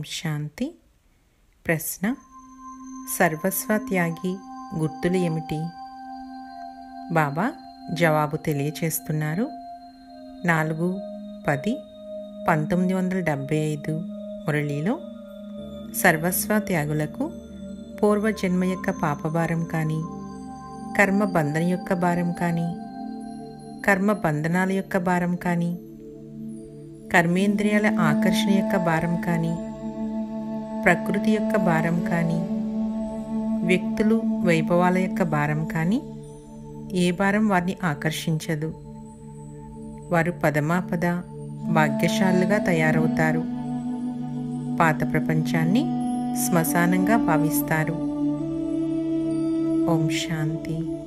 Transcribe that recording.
శాంతి ప్రశ్న సర్వస్వ త్యాగి గుర్తులు ఏమిటి బాబా జవాబు తెలియచేస్తున్నారు నాలుగు పది పంతొమ్మిది వందల డెబ్భై ఐదు మురళిలో సర్వస్వ త్యాగులకు పూర్వజన్మ యొక్క పాపభారం కానీ కర్మ బంధన యొక్క భారం కానీ కర్మ బంధనాల యొక్క భారం కానీ కర్మేంద్రియాల ఆకర్షణ యొక్క భారం కానీ ప్రకృతి యొక్క భారం కానీ వ్యక్తులు వైభవాల యొక్క భారం కానీ ఏ భారం వారిని ఆకర్షించదు వారు పదమాపద భాగ్యశాలుగా తయారవుతారు పాత ప్రపంచాన్ని శ్మశానంగా భావిస్తారు ఓం శాంతి